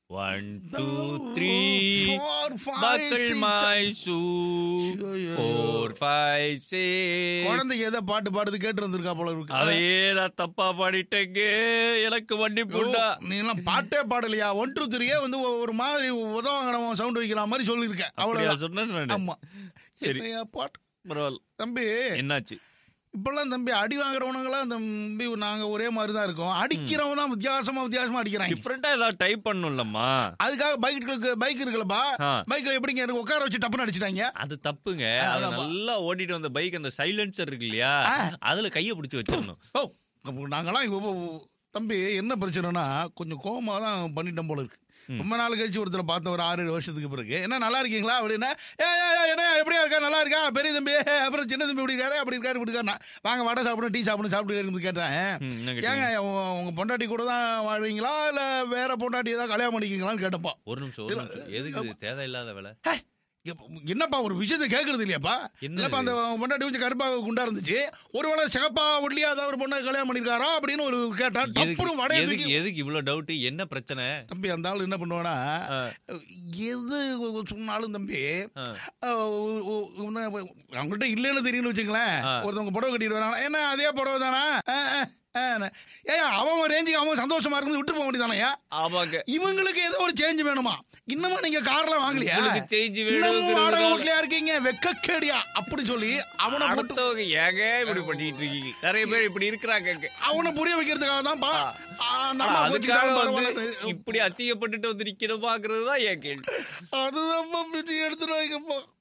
One two three four, five, பக்கல் six, my shoe ஐயோ. Four five six குழந்தைங்க ஏதோ பாட்டு பாடுது கேட்டு வந்திருக்கா போல இருக்கு அதையே நான் தப்பா பாடிட்டேங்க எனக்கு வண்டி போட்டா நீ எல்லாம் பாட்டே பாடலையா ஒன் டூ த்ரீயே வந்து ஒ- ஒரு மாதிரி உதவாங்கடம் சவுண்ட் வைக்கிற மாதிரி சொல்லியிருக்கேன் அப்படியா அவ்வளவு சொன்னேன் நானு? ஆமா சரி என்னய்யா பாட்டு பரவாயில்ல தம்பி என்னாச்சு இப்பெல்லாம் தம்பி அடி வாங்குறவனுங்களாம் தம்பி நாங்க ஒரே மாதிரி தான் இருக்கோம் அடிக்கிறவன் தான் வித்தியாசமா வித்தியாசமா அடிக்கிறாங்க டிஃப்ரெண்டா ஏதாவது டைப் பண்ணும்லம்மா அதுக்காக பைக்கு பைக் இருக்குல்லப்பா ஆ. பைக்ல எப்படிங்க எனக்கு உட்கார வச்சு டப்புன்னு அடிச்சிட்டாங்க அது தப்புங்க ஆ, அது ஆமா. நல்லா ஓட்டிட்டு வந்த பைக் அந்த சைலன்சர் இருக்கு இல்லையா ஆ. அதுல கைய பிடிச்சு வச்சிடணும் ஓ நாங்களாம் இங்க ஒ- ஒ- தம்பி என்ன பிரச்சனைனா கொஞ்சம் கோவமா தான் பண்ணிட்டோம் போல இருக்கு ம். ரொம்ப நாள் கழிச்சு ஒருத்தர பார்த்த ஒரு ஆறு ஏழு வருஷத்துக்கு பிறகு என்ன நல்லா இருக்கீங்களா அப்படின்னா ஏ ஏ, ஏ, என்ன எப்படியா இருக்கா நல்லா இருக்கா பெரிய தம்பி அப்புறம் சின்ன தம்பி இப்படி இருக்காரு அப்படி இருக்காரு இப்படி இருக்காரு நான், வாங்க வடை சாப்பிடணும் டீ சாப்பிடணும் சாப்பிட்டு இருந்து கேட்டேன் ம், என்ன ஏங்க கேட்டீங்க? உங்க- உங்க பொண்டாட்டி கூட தான் வாழ்வீங்களா இல்ல வேற பொண்டாட்டி ஏதாவது கல்யாணம் பண்ணிக்கிறீங்களான்னு கேட்டப்பா ஒரு நிமிஷம் ஒரு நிமிஷம் எதுக்கு இது தேவையில்லாத வேலை எப்ப- என்னப்பா ஒரு விஷயத்தை கேட்கறது இல்லையாப்பா என்ன இல்லப்பா அந்த பொண்டாட்டி கொஞ்சம் கருப்பா குண்டா இருந்துச்சு ஒருவேளை சிகப்பா ஒல்லியா ஏதாவது ஒரு பொண்ணை கல்யாணம் பண்ணிருக்காரா அப்படின்னு ஒரு கேட்டா எதுக்கு டப்புனு வடைய எதுக்கு தூக்கி எதுக்கு இவ்வளவு டவுட் என்ன பிரச்சனை தம்பி அந்த ஆள் என்ன பண்ணுவானா ஆ, எது சொன்னாலும் தம்பி ஆ. அஹ், ஒ- ஒ- ஒண்ணு அவங்கள்ட்ட இல்லைன்னு தெரியும்னு வச்சுங்களேன் ஆ. ஒருத்தவங்க புடவை கட்டிட்டு வராங்க என்ன அதே புடவை தானா ஏன் அவன் ரேஞ்சுக்கு அவன் சந்தோஷமா இருந்து விட்டு போக வேண்டியதானயா ஆமாங்க இவங்களுக்கு ஏதோ ஒரு சேஞ்ச் வேணுமா இன்னமும் நீங்க கார்ல வாங்கலையா உங்களுக்கு change இன்னமும் வாடகை வேணுங்கிறதுனால- வீட்லயா இருக்கீங்க வெக்கக்கேடியா அப்படி சொல்லி அவனை போட்டு அடுத்தவங்க ஏங்க இப்படி பண்ணிட்டு இருக்கீங்க நிறைய பேர் இப்படி இருக்கிறாங்க அவனை புரிய வைக்கிறதுக்காக தான்ப்பா ஆ, நம்ம ஆனா கோச்சிக்கிட்டாலும் அதுக்காக வந்து பரவாயில்ல. இப்படி அசிங்கப்பட்டுட்டு வந்து நிக்கணுமாங்கிறது தான் என் கேள்வி அதுதான் எடுத்துட்டு வைக்கப்போ